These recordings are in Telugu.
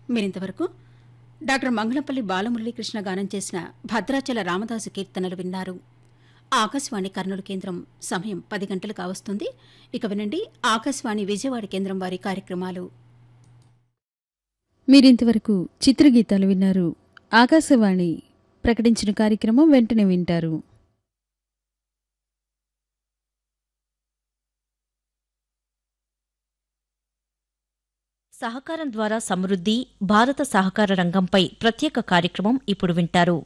మీరింతవరకు డాక్టర్ మంగళపల్లి బాలమురళీకృష్ణ గానం చేసిన భద్రాచల రామదాసు కీర్తనలు విన్నారు ఆకాశవాణి కర్నూలు కేంద్రం సమయం పది గంటలు కావస్తుంది ఇక వినండి ఆకాశవాణి విజయవాడ కేంద్రం వారి కార్యక్రమాలు మీరింతవరకు చిత్రగీతాలు విన్నారు ఆకాశవాణి ప్రకటించిన కార్యక్రమం వెంటనే వింటారు సహకారం ద్వారా సమృద్ధి భారత సహకార రంగంపై ప్రత్యేక కార్యక్రమం ఇప్పుడు వింటారు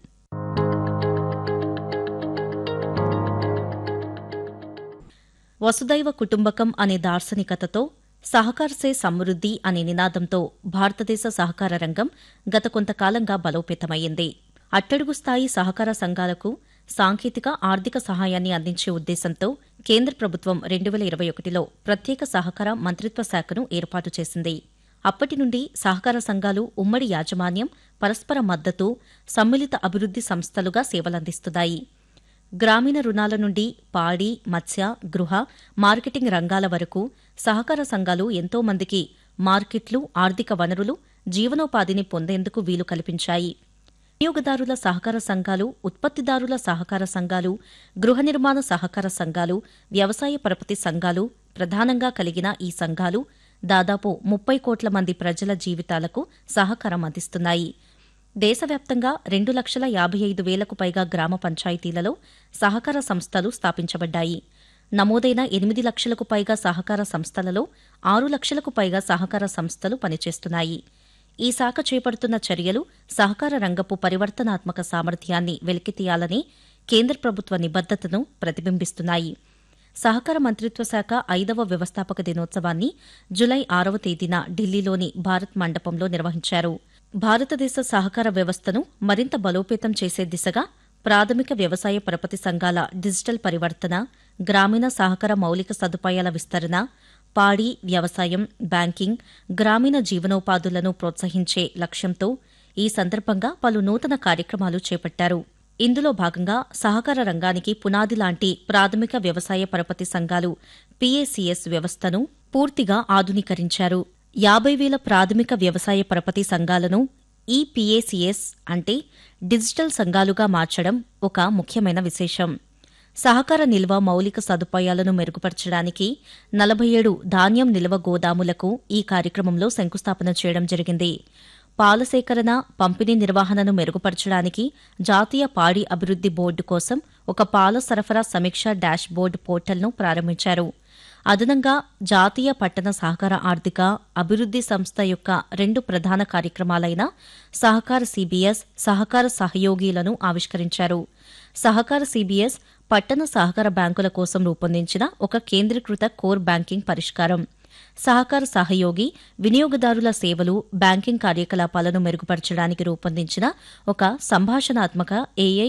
వసుదైవ కుటుంబకం అనే దార్శనికతతో సహకారసే సమృద్ధి అనే నినాదంతో భారతదేశ సహకార రంగం గత కొంతకాలంగా బలోపేతమైంది అట్టడుగు స్థాయి సహకార సంఘాలకు సాంకేతిక ఆర్థిక సహాయాన్ని అందించే ఉద్దేశంతో కేంద్ర ప్రభుత్వం రెండు వేల ఇరవై ఒకటిలో ప్రత్యేక సహకార మంత్రిత్వ శాఖను ఏర్పాటు చేసింది అప్పటి నుండి సహకార సంఘాలు ఉమ్మడి యాజమాన్యం పరస్పర మద్దతు సమ్మిళిత అభివృద్ది సంస్థలుగా సేవలందిస్తున్నాయి గ్రామీణ రుణాల నుండి పాడి మత్స్య గృహ మార్కెటింగ్ రంగాల వరకు సహకార సంఘాలు ఎంతో మందికి మార్కెట్లు ఆర్థిక వనరులు జీవనోపాధిని పొందేందుకు వీలు కల్పించాయి వినియోగదారుల సహకార సంఘాలు ఉత్పత్తిదారుల సహకార సంఘాలు గృహ నిర్మాణ సహకార సంఘాలు వ్యవసాయ పరపతి సంఘాలు ప్రధానంగా కలిగిన ఈ సంఘాలు దాదాపు ముప్పై కోట్ల మంది ప్రజల జీవితాలకు సహకారం అందిస్తున్నాయి దేశవ్యాప్తంగా రెండు లక్షల యాభై ఐదు వేలకు పైగా గ్రామ పంచాయతీలలో సహకార సంస్థలు స్థాపించబడ్డాయి నమోదైన ఎనిమిది లక్షలకు పైగా సహకార సంస్థలలో ఆరు లక్షలకు పైగా సహకార సంస్థలు పనిచేస్తున్నాయి ఈ శాఖ చేపడుతున్న చర్యలు సహకార రంగపు పరివర్తనాత్మక సామర్థ్యాన్ని వెలికితీయాలని కేంద్ర ప్రభుత్వ నిబద్దతను ప్రతిబింబిస్తున్నాయి సహకార మంత్రిత్వ శాఖ ఐదవ వ్యవస్థాపక దినోత్సవాన్ని జులై ఆరవ తేదీన ఢిల్లీలోని భారత్ మండపంలో నిర్వహించారు భారతదేశ సహకార వ్యవస్థను మరింత బలోపేతం చేసే దిశగా ప్రాథమిక వ్యవసాయ పరపతి సంఘాల డిజిటల్ పరివర్తన గ్రామీణ సహకార మౌలిక సదుపాయాల విస్తరణ పాడి వ్యవసాయం బ్యాంకింగ్ గ్రామీణ జీవనోపాధులను ప్రోత్సహించే లక్ష్యంతో ఈ సందర్భంగా పలు నూతన కార్యక్రమాలు చేపట్టారు ఇందులో భాగంగా సహకార రంగానికి పునాది లాంటి ప్రాథమిక వ్యవసాయ పరపతి సంఘాలు పీఏసీఎస్ వ్యవస్థను పూర్తిగా ఆధునీకరించారు యాభై వేల ప్రాథమిక వ్యవసాయ పరపతి సంఘాలను ఈపీఏసీఎస్ అంటే డిజిటల్ సంఘాలుగా మార్చడం ఒక ముఖ్యమైన విశేషం సహకార నిల్వ మౌలిక సదుపాయాలను మెరుగుపరచడానికి నలభై ఏడు ధాన్యం నిల్వ గోదాములకు ఈ కార్యక్రమంలో శంకుస్థాపన చేయడం జరిగింది పాల సేకరణ పంపిణీ నిర్వహణను మెరుగుపరచడానికి జాతీయ పాడి అభివృద్ది బోర్డు కోసం ఒక పాల సరఫరా సమీక్ష డాష్ బోర్డు పోర్టల్ను ప్రారంభించారు అదనంగా జాతీయ పట్టణ సహకార ఆర్థిక అభివృద్ది సంస్థ యొక్క రెండు ప్రధాన కార్యక్రమాలైన సహకార సిబిఎస్ సహకార సహయోగిలను ఆవిష్కరించారు సహకార సిబిఎస్ పట్టణ సహకార బ్యాంకుల కోసం రూపొందించిన ఒక కేంద్రీకృత కోర్ బ్యాంకింగ్ పరిష్కారం సహకార సహయోగి వినియోగదారుల సేవలు బ్యాంకింగ్ కార్యకలాపాలను మెరుగుపరచడానికి రూపొందించిన ఒక సంభాషణాత్మక ఏఐ